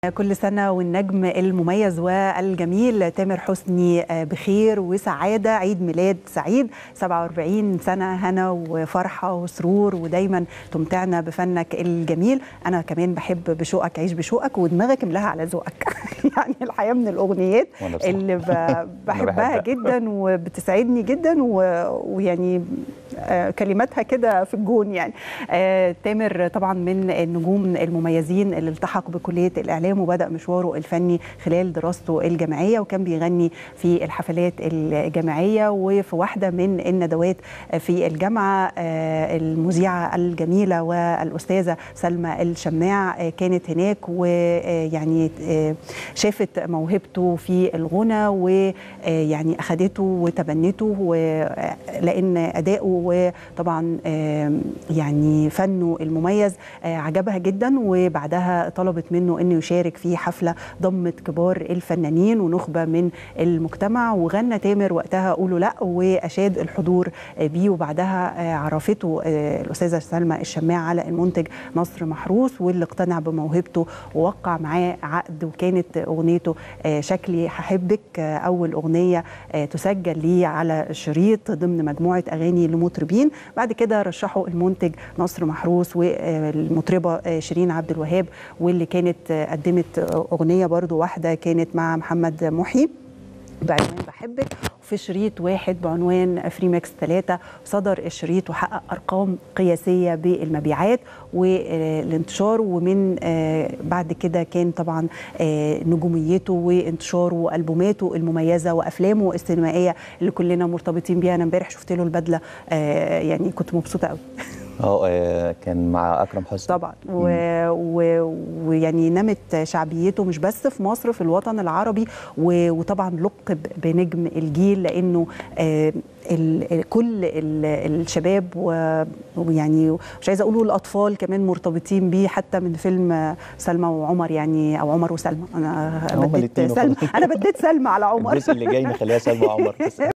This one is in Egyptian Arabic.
كل سنة والنجم المميز والجميل تامر حسني بخير وسعادة عيد ميلاد سعيد 47 سنة هنا وفرحة وسرور ودايما تمتعنا بفنك الجميل أنا كمان بحب بشوقك عيش بشوقك ودماغك املاها على ذوقك يعني الحياة من الأغنيات اللي بحبها جدا وبتسعدني جدا ويعني كلماتها كده في الجون يعني تامر طبعا من النجوم المميزين اللي التحق بكلية الإعلام وبدأ مشواره الفني خلال دراسته الجامعية وكان بيغني في الحفلات الجامعية وفي واحدة من الندوات في الجامعة المذيعة الجميلة والأستاذة سلمى الشماع كانت هناك ويعني شافت موهبته في الغنى ويعني أخدته وتبنته لأن أداؤه وطبعا يعني فنه المميز عجبها جدا وبعدها طلبت منه انه يشارك في حفله ضمت كبار الفنانين ونخبه من المجتمع وغنى تامر وقتها قولوا لا واشاد الحضور بيه وبعدها عرفته الاستاذه سلمى الشماع على المنتج نصر محروس واللي اقتنع بموهبته ووقع معاه عقد وكانت اغنيته شكلي هحبك اول اغنيه تسجل ليه على شريط ضمن مجموعه اغاني لمطربين بعد كده رشحوا المنتج نصر محروس والمطربه شيرين عبد الوهاب واللي كانت قدمت اغنيه برضو واحده كانت مع محمد محي بعنوان بحبك وفي شريط واحد بعنوان فري ماكس 3 صدر الشريط وحقق ارقام قياسيه بالمبيعات والانتشار ومن بعد كده كان طبعا نجوميته وانتشاره والبوماته المميزه وافلامه السينمائيه اللي كلنا مرتبطين بيها انا امبارح شفت له البدله يعني كنت مبسوطه قوي اه كان مع اكرم حسني طبعا ويعني نمت شعبيته مش بس في مصر في الوطن العربي وطبعا لقب بنجم الجيل لانه آه ال كل ال الشباب ويعني مش عايزه اقول الاطفال كمان مرتبطين بيه حتى من فيلم سلمى وعمر يعني او عمر وسلمى انا بديت سلمى انا بديت سلمى على عمر الجزء اللي جاي نخليها سلمى وعمر